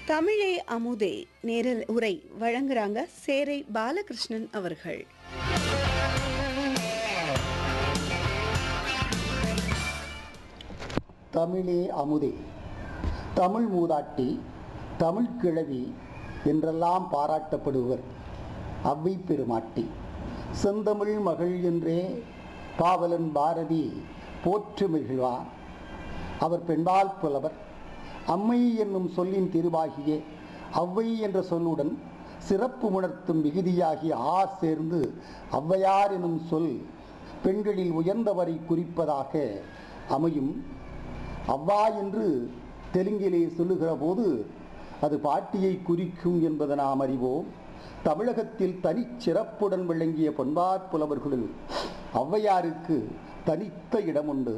தமிழே அமுதே நேரல் உரை வழங்குறாங்க சேரை பாலகிருஷ்ணன் அவர்கள் தமிழே அமுதே தமிழ் மூதாட்டி தமிழ் கிழவி என்றெல்லாம் பாராட்டப்படுவர் அவ்வை பெருமாட்டி செந்தமிழ் மகள் என்றே பாவலன் பாரதி போற்று மகிழ்வார் அவர் பெண்பால் புலவர் அம்மை என்னும் சொல்லின் திருவாகிய அவ்வை என்ற சொல்லுடன் சிறப்பு உணர்த்தும் மிகுதியாகிய ஆ சேர்ந்து ஔவையார் எனும் சொல் பெண்களில் உயர்ந்தவரை குறிப்பதாக அமையும் அவ்வா என்று தெலுங்கிலே சொல்லுகிற போது அது பாட்டியை குறிக்கும் என்பதை நாம் அறிவோம் தமிழகத்தில் தனிச்சிறப்புடன் விளங்கிய பொன்பாற் புலவர்களுள் ஔவையாருக்கு தனித்த இடம் உண்டு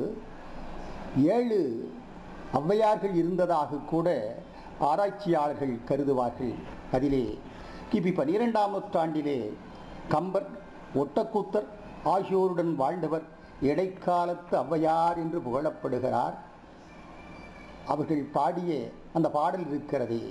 ஏழு ஔவையார்கள் இருந்ததாக கூட ஆராய்ச்சியாளர்கள் கருதுவார்கள் அதிலே கிபி பனிரெண்டாம் நூற்றாண்டிலே கம்பர் ஒட்டக்கூத்தர் ஆகியோருடன் வாழ்ந்தவர் இடைக்காலத்து ஔவையார் என்று புகழப்படுகிறார் அவர்கள் பாடிய அந்த பாடல் இருக்கிறதே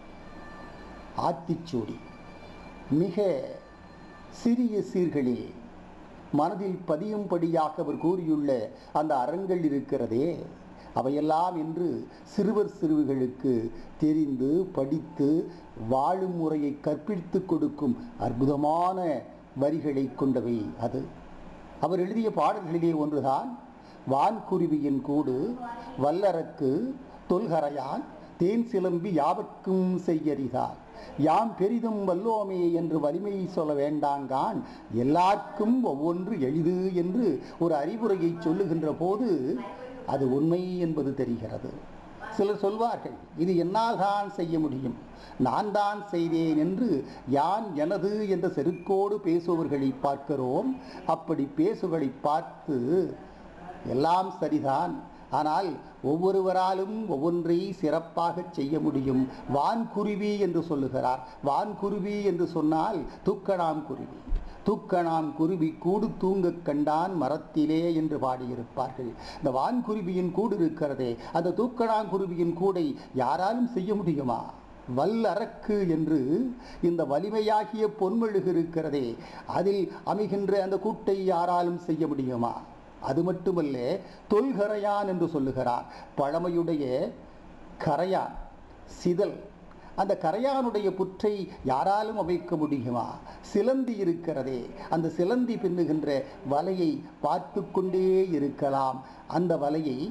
ஆத்திச்சூடி மிக சிறிய சீர்களில் மனதில் பதியும்படியாக அவர் கூறியுள்ள அந்த அறங்கள் இருக்கிறதே அவையெல்லாம் என்று சிறுவர் சிறுவிகளுக்கு தெரிந்து படித்து வாழும் முறையை கற்பித்து கொடுக்கும் அற்புதமான வரிகளை கொண்டவை அது அவர் எழுதிய பாடல்களிலே ஒன்றுதான் வான்குருவியின் கூடு வல்லரக்கு தொல்கரையான் தேன் சிலம்பி யாவர்க்கும் செய்யறிதார் யாம் பெரிதும் வல்லோமே என்று வலிமை சொல்ல வேண்டாங்கான் எல்லாருக்கும் ஒவ்வொன்று எளிது என்று ஒரு அறிவுரையை சொல்லுகின்ற போது அது உண்மை என்பது தெரிகிறது சிலர் சொல்வார்கள் இது என்னால் தான் செய்ய முடியும் நான் தான் செய்தேன் என்று யான் எனது என்ற செருக்கோடு பேசுபவர்களை பார்க்கிறோம் அப்படி பேசுகளை பார்த்து எல்லாம் சரிதான் ஆனால் ஒவ்வொருவராலும் ஒவ்வொன்றை சிறப்பாக செய்ய முடியும் வான்குருவி என்று சொல்லுகிறார் வான்குருவி என்று சொன்னால் துக்கணாம் குருவி தூக்கணாம் குருவி கூடு தூங்கக் கண்டான் மரத்திலே என்று பாடியிருப்பார்கள் இந்த வான்குருவியின் கூடு இருக்கிறதே அந்த தூக்கணாங்குருவியின் கூடை யாராலும் செய்ய முடியுமா வல்லறக்கு என்று இந்த வலிமையாகிய பொன்மெழுகு இருக்கிறதே அதில் அமைகின்ற அந்த கூட்டை யாராலும் செய்ய முடியுமா அது மட்டுமல்ல தொல்கரையான் என்று சொல்லுகிறார் பழமையுடைய கரையான் சிதல் அந்த கரையானுடைய புற்றை யாராலும் அமைக்க முடியுமா சிலந்தி இருக்கிறதே அந்த சிலந்தி பின்னுகின்ற வலையை பார்த்து கொண்டே இருக்கலாம் அந்த வலையை